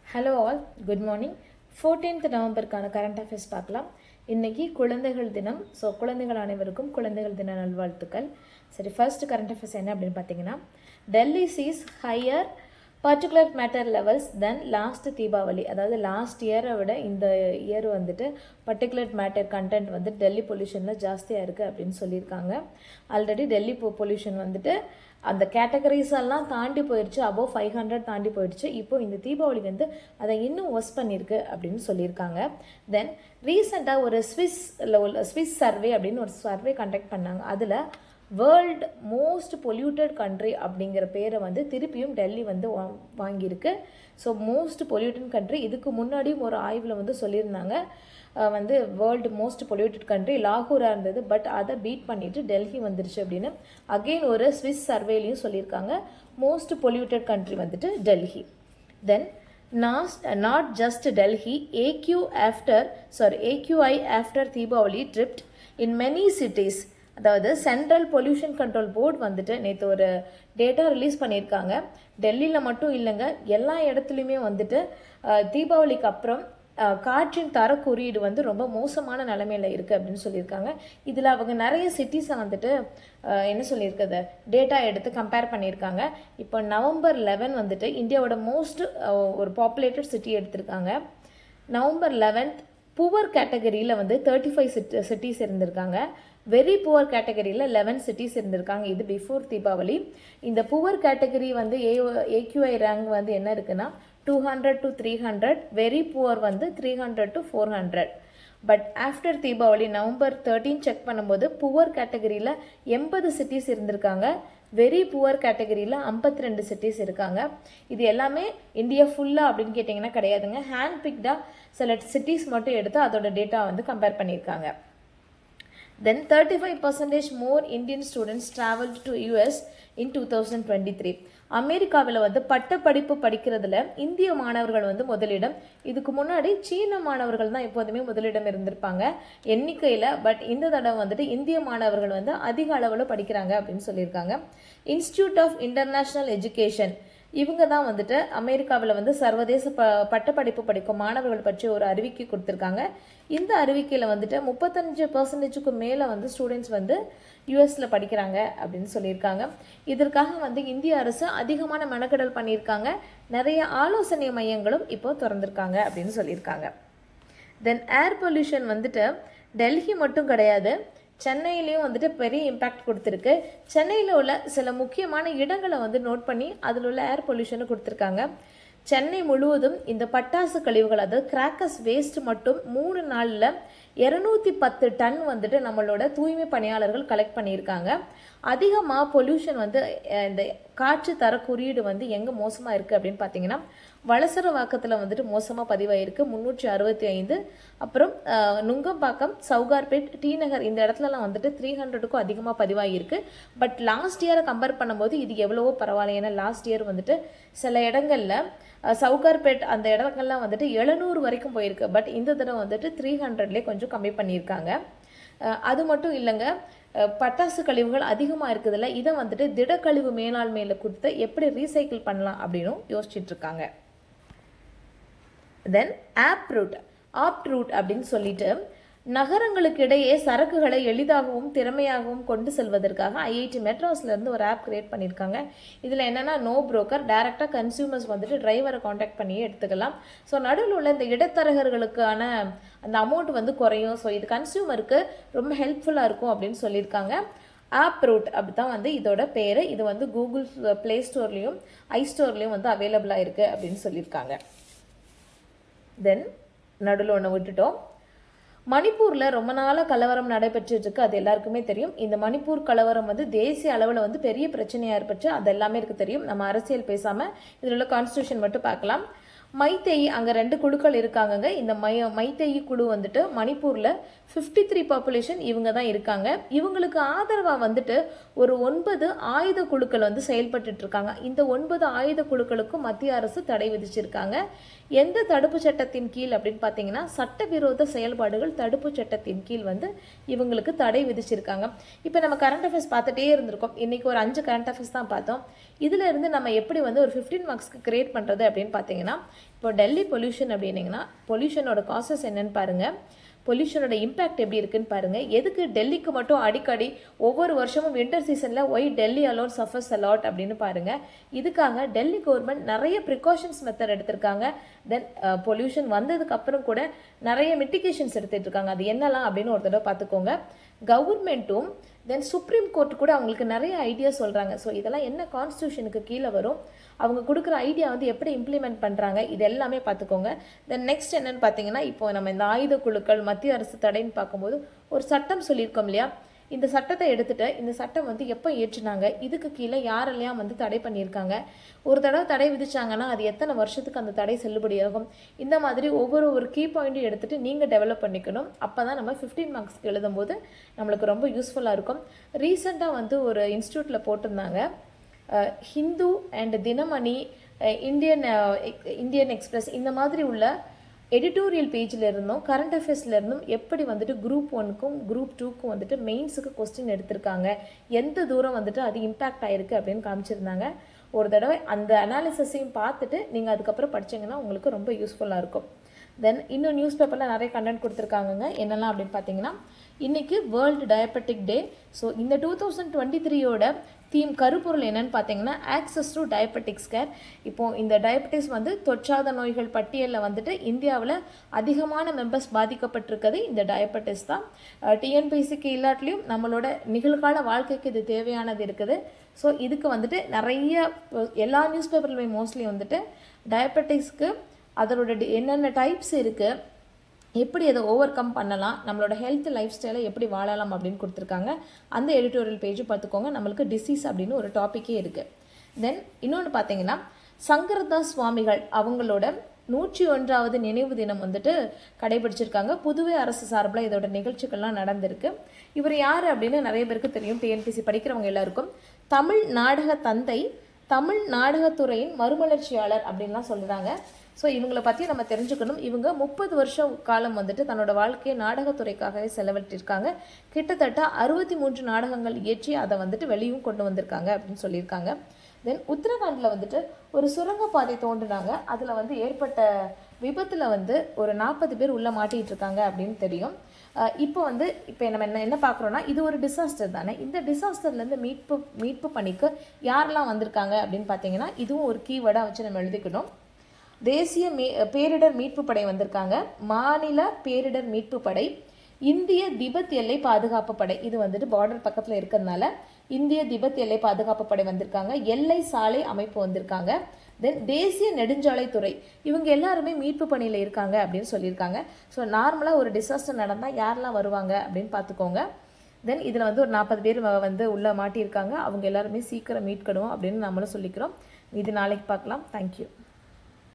hello all good morning fourteenth நவம்பருக்கான current affairs பார்க்கலாம் இன்னைக்கு குழந்தைகள் தினம் ஸோ குழந்தைகள் அனைவருக்கும் குழந்தைகள் தின நல்வாழ்த்துக்கள் சரி ஃபர்ஸ்ட் கரண்ட் அஃபேர்ஸ் என்ன அப்படின்னு பார்த்தீங்கன்னா Delhi sees higher particular matter levels then last Deepavali அதாவது லாஸ்ட் இயரை விட இந்த இயர் வந்துட்டு பர்டிகுலர் மேட்டர் கண்டென்ட் வந்து டெல்லி பொல்யூஷனில் ஜாஸ்தியாக இருக்குது அப்படின்னு சொல்லியிருக்காங்க ஆல்ரெடி டெல்லி பொல்யூஷன் வந்துட்டு அந்த கேட்டகரிஸ் எல்லாம் தாண்டி போயிடுச்சு அபோவ் ஃபைவ் ஹண்ட்ரட் தாண்டி போயிடுச்சு இப்போ இந்த தீபாவளி வந்து அதை இன்னும் ஒர்ஸ் பண்ணியிருக்கு அப்படின்னு சொல்லியிருக்காங்க தென் ரீசெண்டாக ஒரு ஸ்விஸ் உள்ள ஸ்விஸ் சர்வே அப்படின்னு ஒரு சர்வே கண்டக்ட் பண்ணாங்க அதில் வேர்ல்டு மோஸ்ட் பொல்யூட்டட் கண்ட்ரி அப்படிங்கிற பேரை வந்து திருப்பியும் டெல்லி வந்து வா வாங்கியிருக்கு ஸோ மோஸ்ட் பொல்யூட்டட் கண்ட்ரி இதுக்கு முன்னாடியும் ஒரு ஆய்வில் வந்து சொல்லியிருந்தாங்க அஹ் வந்து வேர்ல்டு மோஸ்ட் பொல்யூட்டட் கண்ட்ரி லாகூராக இருந்தது பட் அதை பீட் பண்ணிட்டு டெல்லி வந்துருச்சு அப்படின்னு அகெயின் ஒரு ஸ்விஸ் சர்வேலையும் சொல்லியிருக்காங்க மோஸ்ட் பொல்யூட்டட் கண்ட்ரி வந்துட்டு டெல்லி தென் நாஸ்ட் not just Delhi AQ after sorry AQI after Deepavali tripped in many cities அதாவது சென்ட்ரல் பொல்யூஷன் கண்ட்ரோல் போர்டு வந்துட்டு நேற்று ஒரு டேட்டா ரிலீஸ் பண்ணியிருக்காங்க டெல்லியில் மட்டும் இல்லைங்க எல்லா இடத்துலையுமே வந்துட்டு அஹ், தீபாவளிக்கு அப்புறம் அஹ், காற்றின் தர குறியீடு வந்து ரொம்ப மோசமான நிலைமையில் இருக்குது அப்படின்னு சொல்லியிருக்காங்க இதில் அவங்க நிறைய சிட்டிஸை வந்துட்டு அஹ், என்ன சொல்லியிருக்குது டேட்டா எடுத்து கம்பேர் பண்ணியிருக்காங்க இப்போ நவம்பர் லெவன் வந்துட்டு இந்தியாவோட மோஸ்ட் ஒரு பாப்புலேட்டட் சிட்டி எடுத்திருக்காங்க நவம்பர் லெவன்த் புவர் கேட்டகரியில் வந்து தேர்ட்டி ஃபைவ் சிட் சிட்டிஸ் இருந்திருக்காங்க வெரி புவர் கேட்டகரியில் லெவன் சிட்டிஸ் இருந்திருக்காங்க இது பிஃபோர் தீபாவளி இந்த புவர் கேட்டகரி வந்து ஏ ஏக்யூஐ ரேங்க் வந்து என்ன இருக்குன்னா two hundred to three hundred very poor வந்து three hundred to four hundred but after Deepavali November thirteen check பண்ணும்போது புவர் கேட்டகரியில் எண்பது சிட்டிஸ் இருந்திருக்காங்க வெரி புவர் கேட்டகரியில் ஐம்பத்தி ரெண்டு சிட்டிஸ் இருக்காங்க இது எல்லாமே இந்தியா ஃபுல்லாக அப்படின்னு கேட்டிங்கன்னா கிடையாதுங்க ஹேண்ட் பிக்டாக சில சிட்டிஸ் மட்டும் எடுத்து அதோட டேட்டா வந்து கம்பேர் பண்ணியிருக்காங்க then thirty five percentage more Indian students travelled to US in two thousand twenty three அமெரிக்காவில் வந்து பட்டப்படிப்பு படிக்கிறதுல இந்திய மாணவர்கள் வந்து முதலிடம் இதுக்கு முன்னாடி சீன மாணவர்கள் தான் எப்போதுமே முதலிடம் இருந்திருப்பாங்க எண்ணிக்கையில் பட் இந்த தடவை வந்துட்டு இந்திய மாணவர்கள் வந்து அதிக அளவில் படிக்கிறாங்க அப்படின்னு சொல்லியிருக்காங்க இன்ஸ்டியூட் ஆஃப் இன்டர்நேஷ்னல் எஜுகேஷன் இவங்க தான் வந்துட்டு அமெரிக்காவில் வந்து சர்வதேச ப பட்டப்படிப்பு படிக்கும் மாணவர்கள் பற்றி ஒரு அறிவிக்கை கொடுத்துருக்காங்க இந்த அறிவிக்கையில் வந்துட்டு முப்பத்தஞ்சு பர்சன்டேஜுக்கு மேலே வந்து ஸ்டூடெண்ட்ஸ் வந்து யூஎஸில் படிக்கிறாங்க அப்படின்னு சொல்லியிருக்காங்க இதற்காக வந்து இந்திய அரசு அதிகமான மெனக்கெடல் பண்ணியிருக்காங்க நிறைய ஆலோசனை மையங்களும் இப்போ திறந்திருக்காங்க அப்படின்னு சொல்லியிருக்காங்க தென் ஏர் பொல்யூஷன் வந்துட்டு டெல்லி மட்டும் கிடையாது சென்னையிலையும் வந்துட்டு பெரிய இம்பேக்ட் கொடுத்துருக்கு சென்னையில் உள்ள சில முக்கியமான இடங்களை வந்து நோட் பண்ணி அதில் உள்ள ஏர் பொல்யூஷனை கொடுத்துருக்காங்க சென்னை முழுவதும் இந்த பட்டாசு கழிவுகள் அதாவது கிராக்கர்ஸ் வேஸ்ட் மட்டும் மூணு நாளில் இரநூத்தி பத்து டன் வந்துட்டு நம்மளோட தூய்மை பணியாளர்கள் கலெக்ட் பண்ணியிருக்காங்க அதிகமாக பொல்யூஷன் வந்து அஹ், இந்த காற்று தர குறியீடு வந்து எங்கே மோசமாக இருக்குது அப்படின்னு பார்த்தீங்கன்னா வளசரவாக்கத்தில் வந்துட்டு மோசமாக பதிவாயிருக்கு முந்நூற்றி அறுபத்தி ஐந்து அப்புறம் அஹ், நுங்கம்பாக்கம் சவுகார்பேட் டி நகர் இந்த இடத்துலலாம் வந்துட்டு த்ரீ ஹண்ட்ரடுக்கும் அதிகமாக பதிவாகியிருக்கு பட் லாஸ்ட் இயரை கம்பேர் பண்ணும்போது இது எவ்வளவோ பரவாயில்ல ஏன்னா லாஸ்ட் இயர் வந்துட்டு சில இடங்களில் சவுகார்பேட் அந்த இடங்கள்லாம் வந்துட்டு எழுநூறு வரைக்கும் போயிருக்கு பட் இந்த தடவை வந்துட்டு த்ரீ ஹண்ட்ரட்லேயே கொஞ்சம் கம்மி பண்ணியிருக்காங்க அஹ், அது மட்டும் இல்லைங்க அஹ், பட்டாசு கழிவுகள் அதிகமாக இருக்குதுல்ல இதை வந்துட்டு திடக்கழிவு மேலாண்மையில் கொடுத்து எப்படி ரீசைக்கிள் பண்ணலாம் அப்படின்னும் யோசிச்சுட்டு இருக்காங்க தென் ஆப் ரூட் ஆப் ரூட் அப்படின்னு சொல்லிட்டு நகரங்களுக்கு இடையே சரக்குகளை எளிதாகவும் திறமையாகவும் கொண்டு செல்வதற்காக ஐஐடி மெட்ராஸ்ல இருந்து ஒரு ஆப் கிரியேட் பண்ணியிருக்காங்க இதில் என்னன்னா நோ புரோக்கர் டைரெக்டாக கன்சியூமர்ஸ் வந்துட்டு டிரைவரை காண்டாக்ட் பண்ணியே எடுத்துக்கலாம் ஸோ நடுவில் உள்ள இந்த இடைத்தரகர்களுக்கான அந்த அமௌண்ட் வந்து குறையும் ஸோ இது கன்சியூமருக்கு ரொம்ப ஹெல்ப்ஃபுல்லாக இருக்கும் அப்படின்னு சொல்லியிருக்காங்க ஆப் ரூட் அப்படி தான் வந்து இதோட பேர் இது வந்து கூகுள் ப்ளே ஸ்டோர்லேயும் ஐ ஸ்டோர்லேயும் வந்து அவைலபிளாக இருக்குது அப்படின்னு சொல்லியிருக்காங்க தென் நடுவில் ஒன்று விட்டுட்டோம் மணிப்பூரில் ரொம்ப நாளாக கலவரம் நடைபெற்றுட்டு இருக்கு அது எல்லாருக்குமே தெரியும் இந்த மணிப்பூர் கலவரம் வந்து தேசிய அளவில் வந்து பெரிய பிரச்சனையாக ஏற்பட்டு அது எல்லாமே இருக்கு தெரியும் நம்ம அரசியல் பேசாமல் இதில் உள்ள கான்ஸ்டியூஷன் மட்டும் பார்க்கலாம் மைத்தேயி அங்கே ரெண்டு குழுக்கள் இருக்காங்கங்க இந்த மை மைத்தேயி குழு வந்துட்டு மணிப்பூரில் ஃபிஃப்டி த்ரீ பாப்புலேஷன் இவங்க தான் இருக்காங்க இவங்களுக்கு ஆதரவாக வந்துட்டு ஒரு ஒன்பது ஆயுத குழுக்கள் வந்து செயல்பட்டுட்டு இருக்காங்க இந்த ஒன்பது ஆயுத குழுக்களுக்கும் மத்திய அரசு தடை விதிச்சிருக்காங்க எந்த தடுப்பு சட்டத்தின் கீழ் அப்படின்னு பார்த்தீங்கன்னா சட்டவிரோத செயல்பாடுகள் தடுப்பு சட்டத்தின் கீழ் வந்து இவங்களுக்கு தடை விதிச்சிருக்காங்க இப்போ நம்ம கரண்ட் அஃபேர்ஸ் பார்த்துட்டே இருந்திருக்கோம் இன்னைக்கு ஒரு அஞ்சு கரண்ட் அஃபேர்ஸ் தான் பார்த்தோம் இதில் இருந்து நம்ம எப்படி வந்து ஒரு ஃபிஃப்டீன் மார்க்ஸ்க்கு கிரியேட் பண்ணுறது அப்படின்னு பார்த்தீங்கன்னா இப்போ டெல்லி பொல்யூஷன் அப்படின்னீங்கன்னா பொல்யூஷனோட காசஸ் என்னன்னு பாருங்கள் பொல்யூஷனோட இம்பாக்ட் எப்படி இருக்குன்னு பாருங்க எதுக்கு டெல்லிக்கு மட்டும் அடிக்கடி ஒவ்வொரு வருஷமும் வின்டர் சீசன்ல why Delhi alone suffers a lot அப்படின்னு பாருங்க இதுக்காக டெல்லி கவர்மெண்ட் நிறைய ப்ரிகாஷன்ஸ் மெத்தட் எடுத்திருக்காங்க தென் பொல்யூஷன் வந்ததுக்கு அப்புறம் கூட நிறைய மிட்டிகேஷன்ஸ் எடுத்துட்டு இருக்காங்க அது என்னலாம் அப்படின்னு ஒரு தடவை பார்த்துக்கோங்க கவர்மெண்ட்டும் தென் சுப்ரீம் கோர்ட் கூட அவங்களுக்கு நிறைய ஐடியா சொல்கிறாங்க ஸோ இதெல்லாம் என்ன கான்ஸ்டியூஷனுக்கு கீழே வரும் அவங்க கொடுக்குற ஐடியா வந்து எப்படி இம்ப்ளிமெண்ட் பண்ணுறாங்க இது எல்லாமே பார்த்துக்கோங்க தென் நெக்ஸ்ட் என்னன்னு பார்த்தீங்கன்னா இப்போ நம்ம இந்த ஆயுத குழுக்கள் மத்திய அரசு தடைன்னு பார்க்கும்போது ஒரு சட்டம் சொல்லியிருக்கோம் இல்லையா இந்த சட்டத்தை எடுத்துட்டு இந்த சட்டம் வந்து எப்போ ஏற்றினாங்க இதுக்கு கீழே யாரெல்லாம் வந்து தடை பண்ணியிருக்காங்க ஒரு தடவை தடை விதிச்சாங்கன்னா அது எத்தனை வருஷத்துக்கு அந்த தடை செல்லுபடியாகும் இந்த மாதிரி ஒவ்வொரு ஒரு கீ பாயிண்ட்டும் எடுத்துட்டு நீங்கள் டெவலப் பண்ணிக்கணும் அப்போ தான் நம்ம ஃபிஃப்டீன் மார்க்ஸ்க்கு எழுதும்போது நம்மளுக்கு ரொம்ப யூஸ்ஃபுல்லாக இருக்கும் ரீசெண்டாக வந்து ஒரு இன்ஸ்டியூட்டில் போட்டிருந்தாங்க Hindu and Dinamani Indian Indian Express இந்த மாதிரி உள்ள எடிட்டோரியல் பேஜில் இருந்தும் கரண்ட் அஃபேர்ஸில் இருந்தும் எப்படி வந்துட்டு குரூப் ஒனுக்கும் குரூப் டூக்கும் வந்துட்டு மெயின்ஸுக்கு கொஸ்டின் எடுத்திருக்காங்க எந்த தூரம் வந்துட்டு அது இம்பேக்ட் ஆயிருக்கு அப்படின்னு காமிச்சிருந்தாங்க ஒரு தடவை அந்த அனாலிசிஸையும் பார்த்துட்டு நீங்கள் அதுக்கப்புறம் படிச்சீங்கன்னா உங்களுக்கு ரொம்ப யூஸ்ஃபுல்லாக இருக்கும் தென் இன்னும் நியூஸ் பேப்பரில் நிறைய கண்டென்ட் கொடுத்துருக்காங்கங்க என்னெல்லாம் அப்படின்னு பார்த்தீங்கன்னா இன்னைக்கு வேர்ல்டு டயபெட்டிக் டே ஸோ இந்த டூ தௌசண்ட் டுவெண்ட்டி த்ரீயோட தீம் கருப்பொருள் என்னன்னு பார்த்தீங்கன்னா ஆக்சஸ் டு டயபெட்டிக்ஸ் கேர் இப்போ இந்த டயபெட்டிக்ஸ் வந்து தொற்றாத நோய்கள் பட்டியலில் வந்துட்டு இந்தியாவில் அதிகமான மெம்பர்ஸ் பாதிக்கப்பட்டிருக்கிறது இந்த டயபெட்டிஸ் தான் டிஎன்பிசிக்கு இல்லாட்டிலையும் நம்மளோட நிகழ்கால வாழ்க்கைக்கு இது தேவையானது இருக்குது ஸோ இதுக்கு வந்துட்டு நிறைய எல்லா நியூஸ் பேப்பர்லையுமே மோஸ்ட்லி வந்துட்டு டயபெட்டிக்ஸ்க்கு அதனோட டி- என்னென்ன டைப்ஸ் இருக்குது எப்படி அதை ஓவர் கம் பண்ணலாம் நம்மளோட ஹெல்த் லைஃப் ஸ்டைலை எப்படி வாழலாம் அப்படின்னு கொடுத்துருக்காங்க அந்த எடிட்டோரியல் பேஜும் பார்த்துக்கோங்க நம்மளுக்கு டிசீஸ் அப்படின்னு ஒரு டாப்பிக்கே இருக்குது தென் இன்னொன்று பார்த்தீங்கன்னா சங்கரதாஸ் சுவாமிகள் அவங்களோட நூற்றி ஒன்றாவது நினைவு தினம் வந்துட்டு கடைபிடிச்சிருக்காங்க புதுவை அரசு சார்பில் இதோட நிகழ்ச்சிகள்லாம் நடந்திருக்கு இவர் யார் அப்படின்னு நிறைய பேருக்கு தெரியும் டிஎன்பிசி படிக்கிறவங்க எல்லாருக்கும் தமிழ் நாடக தந்தை தமிழ் நாடகத்துறையின் மறுமலர்ச்சியாளர் அப்படின்லாம் சொல்லுறாங்க ஸோ இவங்களை பற்றி நம்ம தெரிஞ்சுக்கணும் இவங்க முப்பது வருஷம் காலம் வந்துட்டு தன்னோட வாழ்க்கையை நாடகத்துறைக்காகவே செலவிட்டிருக்காங்க கிட்டத்தட்ட அறுபத்தி மூன்று நாடகங்கள் இயற்றி அதை வந்துட்டு வெளியும் கொண்டு வந்திருக்காங்க அப்படின்னு சொல்லியிருக்காங்க தென் உத்தரகாண்டில் வந்துட்டு ஒரு சுரங்கப்பாதை தோண்டினாங்க அதில் வந்து ஏற்பட்ட விபத்தில் வந்து ஒரு நாற்பது பேர் உள்ளே மாட்டிகிட்டு இருக்காங்க அப்படின்னு தெரியும் அஹ் இப்போ வந்து இப்போ நம்ம என்ன என்ன பார்க்குறோன்னா இது ஒரு டிசாஸ்டர் தானே இந்த டிசாஸ்டர்லேருந்து மீட்பு மீட்பு பணிக்கு யாரெல்லாம் வந்திருக்காங்க அப்படின்னு பார்த்தீங்கன்னா இதுவும் ஒரு கீவேர்டாக வச்சு நம்ம எழுதிக்கணும் தேசிய மீ பேரிடர் மீட்பு படை வந்திருக்காங்க மாநில பேரிடர் மீட்பு படை இந்திய திபெத் எல்லை பாதுகாப்பு படை இது வந்துட்டு பார்டர் பக்கத்தில் இருக்கிறதுனால இந்திய திபெத் எல்லை பாதுகாப்பு படை வந்திருக்காங்க எல்லை சாலை அமைப்பு வந்திருக்காங்க தென் தேசிய நெடுஞ்சாலைத்துறை இவங்க எல்லாருமே மீட்பு பணியில் இருக்காங்க அப்படின்னு சொல்லியிருக்காங்க ஸோ நார்மலாக ஒரு டிசாஸ்டர் நடந்தால் யாரெல்லாம் வருவாங்க அப்படின்னு பார்த்துக்கோங்க தென் இதில் வந்து ஒரு நாற்பது பேர் வ- வந்து உள்ளே மாட்டியிருக்காங்க அவங்க எல்லாருமே சீக்கிரம் மீட்கணும் அப்படின்னு நம்மளும் சொல்லிக்கிறோம் இது நாளைக்கு பார்க்கலாம் தேங்க்யூ